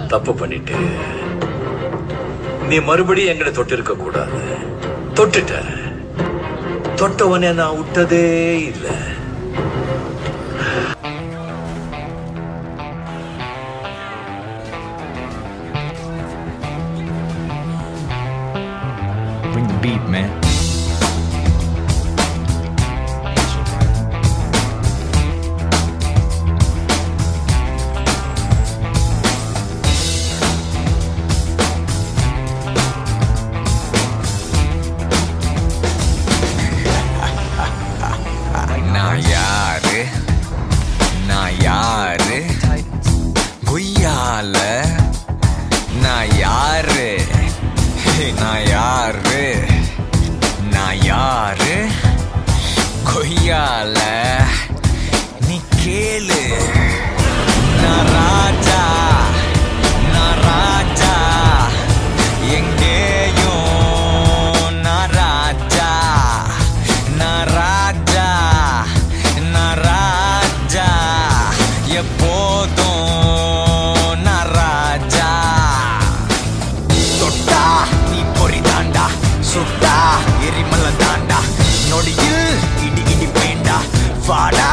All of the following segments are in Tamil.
தப்பு பண்ணிட்டு நீ மறுபடியும் எங்களை தொட்டிருக்க கூடாது தொட்டுட்ட தொட்டவனே நான் விட்டதே இல்லை Bring the beat, man. நான் யாரு நான் யாரு குய்யால நான் யாரு ஹே, நான் யாரு நான் யாரு கொய்யால நீ கேளு நான் ராஜா நான் ராஜா எங்கேயும் நான் ராஜா நான் ராஜா நான் ராஜா எப்போதும் நான் ராஜா தொட்டா நீ பொறி தாண்டா சுட்டா எரிமல தாண்டா நொடியில் இடி இடி வேண்டா வாடா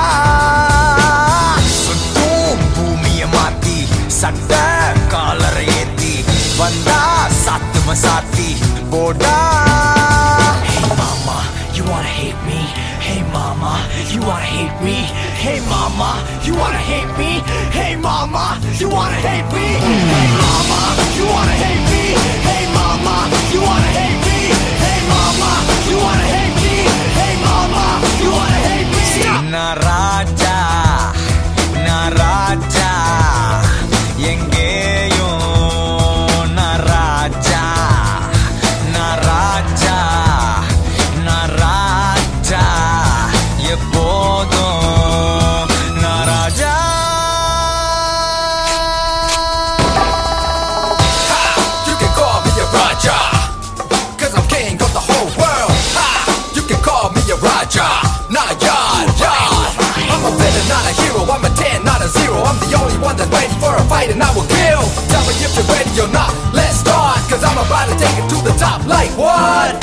சுத்தும் பூமிய மாத்தி சட்ட காலரை ஏத்தி வந்தா சாத்துவ சாத்தி போடா Hey mama, you wanna hate me? Hey mama, you wanna hate me? Hey mama, you wanna hate me? Hey mama, you wanna hate me? Hey mama, you wanna hate me? Hey mama, you wanna hate me? Hey mama, you wanna hate me? Hey mama, you wanna hate me? Na raja, na raja, எங்கேயும் நான் ராஜா நான் ராஜா நான் ராஜா எப்போதும் நான் ராஜா You can call me a Raja, cause I'm king of the whole world. Ha! You can call me a Raja, not a yard, yard. I'm a villain, not a hero. I'm a 10, not a 0. I'm the only one that's ready for a fight and I will kill. Tell me if you're ready or not. Let's start, cause I'm about to take it to the top. Like what?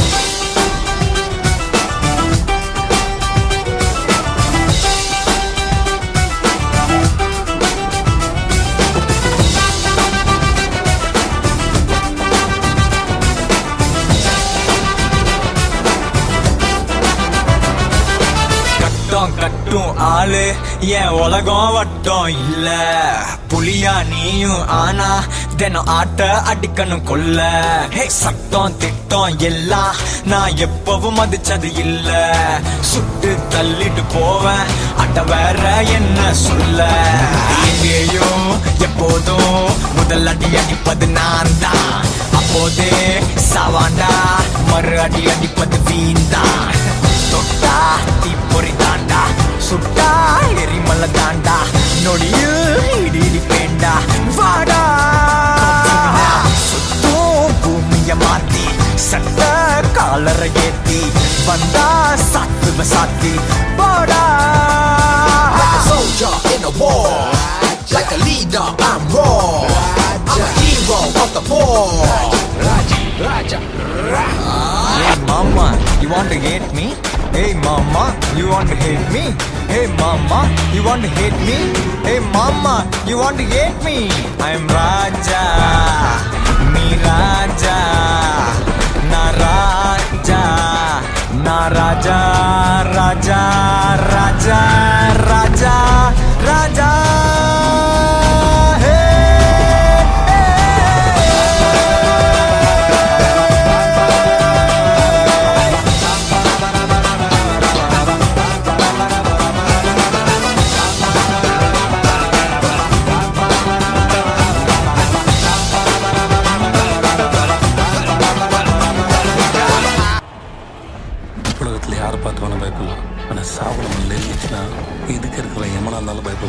கட்டம் கட்டும் ஆளு என் உலகம் வட்டம் இல்ல புலியா நீயும் ஆனா தினம் ஆட்ட அடிக்கணும் கொல்ல ஹே சட்டம் திட்டம் எல்லாம் நான் எப்பவும் மதிச்சது இல்ல சுட்டு தள்ளிட்டு போவேன் அட்ட வேற என்ன சொல்ல எங்கேயும் எப்போதும் முதல் அடி அடிப்பது நான் தான் அப்போதே சாவாண்டா மறு அடி அடிப்பது வீண்தான் தொட்டா தீப்பொறி தாண்டா சுட்டா எரிமல தாண்டா நொடியில் இடி இடிப்பேண்டா வாடா சுத்தும் பூமிய மாத்தி சட்ட காலரை ஏத்தி வந்தா சாத்துவ சாத்தி போடா Like a soldier in a war. Like a leader, I'm raw. I'm a hero of the poor. Hey mama, you want to hate me? Hey mama, you want to hate me? Hey mama, you want to hate me? Hey mama, you want to hate me? I'm Raja, me Raja, na Raja, na Raja, Raja, Raja, Raja, Raja. Hey, hey. உலகத்தில் யாரை பார்த்து வேணால் பயப்படலாம் ஆனால் சாவு நம்ம இருந்துச்சுன்னா எதுக்கு இருக்கிற எமனா இருந்தாலும் பயப்பட